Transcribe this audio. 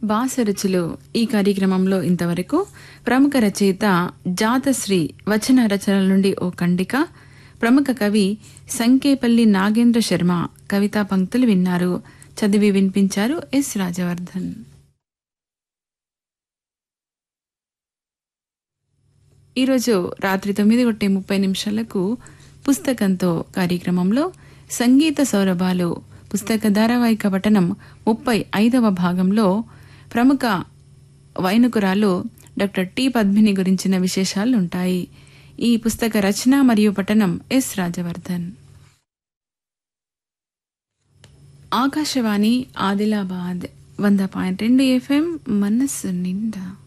బాసరుచులు ఈ కార్యక్రమంలో ఇంతవరకు ప్రముఖ రచయిత జాతశ్రీ వచన రచనల నుండి ఓ ఖండిక ప్రముఖ కవి సంకేపల్లి నాగేంద్ర శర్మ కవితా పంక్తులు విన్నారు చదివి వినిపించారు ఎస్ రాజవర్ధన్ ఈరోజు రాత్రి తొమ్మిది కొట్టే ముప్పై నిమిషాలకు పుస్తకంతో కార్యక్రమంలో సంగీత సౌరభాలు పుస్తక ధారావాహిక పఠనం ముప్పై ఐదవ భాగంలో ప్రముఖ వైనుకురాలు డాక్టర్ టి పద్మిని గురించిన విశేషాలు ఉంటాయి ఈ పుస్తక రచన మరియు పఠనం ఎస్ రాజవర్ధన్ ఆకాశవాణి ఆదిలాబాద్ వంద పాయింట్ రెండు ఎఫ్ఎం మనస్సు నిండా